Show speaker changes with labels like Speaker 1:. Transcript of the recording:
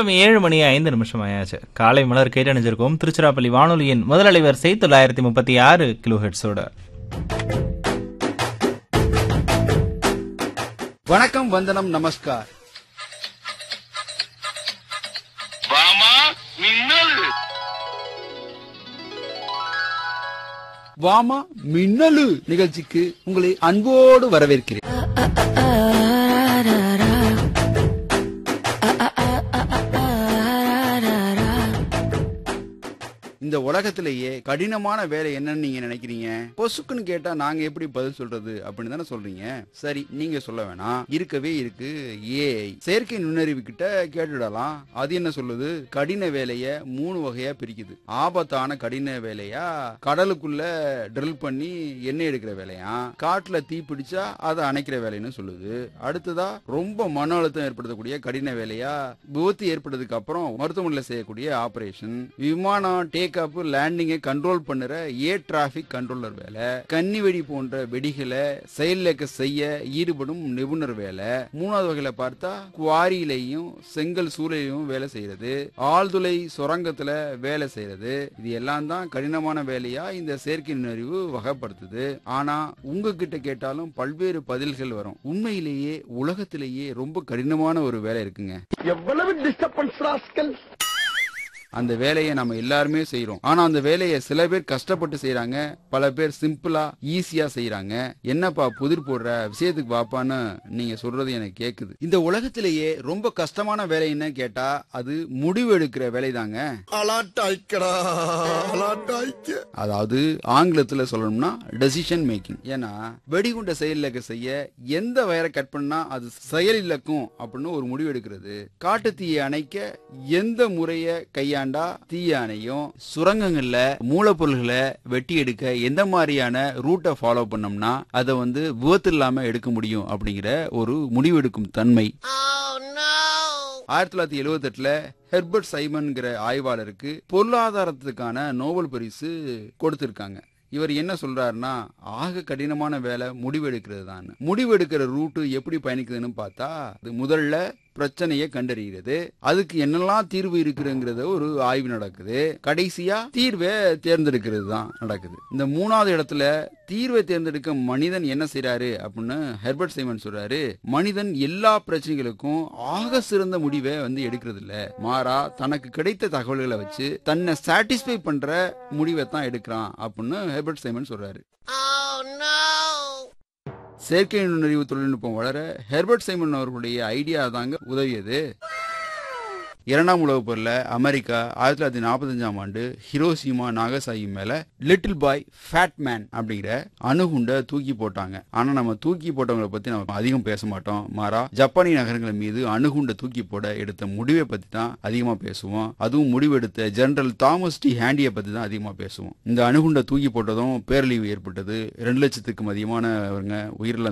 Speaker 1: நேரம் ஏழு மணி ஐந்து நிமிஷம் ஆயாச்சு காலை மலர் கேட்டணிஞ்சிருக்கோம் திருச்சிராப்பள்ளி வானொலியின் முதல் அலைவரிசை தொள்ளாயிரத்தி முப்பத்தி ஆறு கிலோ ஹெட்ஸோட
Speaker 2: வணக்கம் வந்தனம் நமஸ்கார்
Speaker 3: வாமா மின்னல்
Speaker 2: வாமா மின்னலு நிகழ்ச்சிக்கு உங்களை அன்போடு வரவேற்கிறேன் இந்த உலகத்திலேயே கடினமான வேலை என்னன்னு நீங்க நினைக்கிறீங்க பொசுக்குன்னு கேட்டா நாங்க எப்படி பதில் சொல்றது அப்படின்னு தானே சொல்றீங்க சரி நீங்க சொல்ல வேணாம் இருக்கவே இருக்கு ஏஐ செயற்கை நுண்ணறிவு கிட்ட கேட்டுடலாம் அது என்ன சொல்லுது கடின வேலைய மூணு வகையா பிரிக்குது ஆபத்தான கடின வேலையா கடலுக்குள்ள ட்ரில் பண்ணி எண்ணெய் எடுக்கிற வேலையா காட்டுல தீ பிடிச்சா அதை அணைக்கிற வேலைன்னு சொல்லுது அடுத்ததா ரொம்ப மன அழுத்தம் ஏற்படுத்தக்கூடிய கடின வேலையா விபத்து ஏற்பட்டதுக்கு அப்புறம் மருத்துவமனையில் செய்யக்கூடிய ஆபரேஷன் விமானம் டேக் அப் லேண்டிங்கை கண்ட்ரோல் பண்ணுற ஏர் டிராபிக் கண்ட்ரோலர் வேலை கன்னி வெடி போன்ற வெடிகளை செயலிழக்க செய்ய ஈடுபடும் நிபுணர் வேலை மூணாவது வகையில பார்த்தா குவாரியிலையும் செங்கல் சூளையிலையும் வேலை செய்யறது ஆழ்துளை சுரங்கத்துல வேலை செய்யறது இது எல்லாம் தான் கடினமான வேலையா இந்த செயற்கை நுண்ணறிவு வகைப்படுத்துது ஆனா உங்ககிட்ட கேட்டாலும் பல்வேறு பதில்கள் வரும் உண்மையிலேயே உலகத்திலேயே ரொம்ப கடினமான ஒரு வேலை இருக்குங்க
Speaker 3: எவ்வளவு டிஸ்டர்பன்ஸ் ராஸ்கல்
Speaker 2: அந்த வேலையை நம்ம எல்லாருமே செய்றோம் ஆனா அந்த வேலையை சில பேர் கஷ்டப்பட்டு செய்றாங்க பல பேர் சிம்பிளா ஈஸியா செய்றாங்க என்னப்பா புதிர் போடுற விஷயத்துக்கு வாப்பான்னு நீங்க சொல்றது எனக்கு கேக்குது இந்த உலகத்திலேயே ரொம்ப கஷ்டமான வேலை என்ன கேட்டா அது முடிவு எடுக்கிற வேலை தாங்க
Speaker 3: அலாட்டாய்க்கடா அலாட்டாய்க்க
Speaker 2: அதாவது ஆங்கிலத்துல சொல்லணும்னா டெசிஷன் மேக்கிங் ஏன்னா வெடிகுண்ட செயலிழக்க செய்ய எந்த வயரை கட் பண்ணா அது செயலிழக்கும் அப்படின்னு ஒரு முடிவு எடுக்கிறது காட்டு தீயை அணைக்க எந்த முறைய கையாண்டா தீய அணையும் சுரங்கங்கள்ல மூலப்பொருள்களை வெட்டி எடுக்க எந்த மாதிரியான ரூட்டை ஃபாலோ பண்ணோம்னா அதை வந்து விபத்து இல்லாம எடுக்க முடியும் அப்படிங்கிற ஒரு முடிவெடுக்கும் தன்மை ஆயிரத்தி தொள்ளாயிரத்தி எழுவத்தி எட்டுல ஹெர்பர்ட் சைமன்கிற ஆய்வாளருக்கு பொருளாதாரத்துக்கான நோபல் பரிசு கொடுத்திருக்காங்க இவர் என்ன சொல்றாருன்னா ஆக கடினமான வேலை முடிவெடுக்கிறது தான் முடிவெடுக்கிற ரூட்டு எப்படி பயணிக்குதுன்னு பார்த்தா அது முதல்ல பிரச்சனையை கண்டறிகிறது அதுக்கு என்னெல்லாம் தீர்வு இருக்குங்கிறத ஒரு ஆய்வு நடக்குது கடைசியா தீர்வை தேர்ந்தெடுக்கிறது தான் நடக்குது இந்த மூணாவது இடத்துல தீர்வை தேர்ந்தெடுக்க மனிதன் என்ன செய்றாரு அப்படின்னு ஹெர்பர்ட் சைமன் சொல்றாரு மனிதன் எல்லா பிரச்சனைகளுக்கும் ஆக சிறந்த முடிவை வந்து எடுக்கிறது இல்ல மாறா தனக்கு கிடைத்த தகவல்களை வச்சு தன்னை சாட்டிஸ்ஃபை பண்ற முடிவை தான் எடுக்கிறான் அப்படின்னு ஹெர்பர்ட் சைமன் சொல்றாரு செயற்கை நுண்ணறிவு தொழில்நுட்பம் வளர ஹெர்பர்ட் சைமன் அவர்களுடைய ஐடியா தாங்க உதவியது இரண்டாம் உலகப் போர்ல அமெரிக்கா ஆயிரத்தி தொள்ளாயிரத்தி நாற்பத்தஞ்சாம் ஆண்டு ஹிரோஷிமா நாகசாகி மேல லிட்டில் பாய் ஃபேட் மேன் அப்படிங்கிற அணுகுண்டை தூக்கி போட்டாங்க ஆனா நம்ம தூக்கி போட்டவங்களை பத்தி நம்ம அதிகம் பேச மாட்டோம் மாறா ஜப்பானிய நகரங்கள் மீது அணுகுண்டை தூக்கி போட எடுத்த முடிவை பத்தி தான் அதிகமா பேசுவோம் அதுவும் முடிவெடுத்த ஜெனரல் தாமஸ் டி ஹேண்டியை பத்தி தான் அதிகமா பேசுவோம் இந்த அணுகுண்டை தூக்கி போட்டதும் பேரழிவு ஏற்பட்டது ரெண்டு லட்சத்துக்கும் அதிகமானவங்க உயிரிழந்தாங்க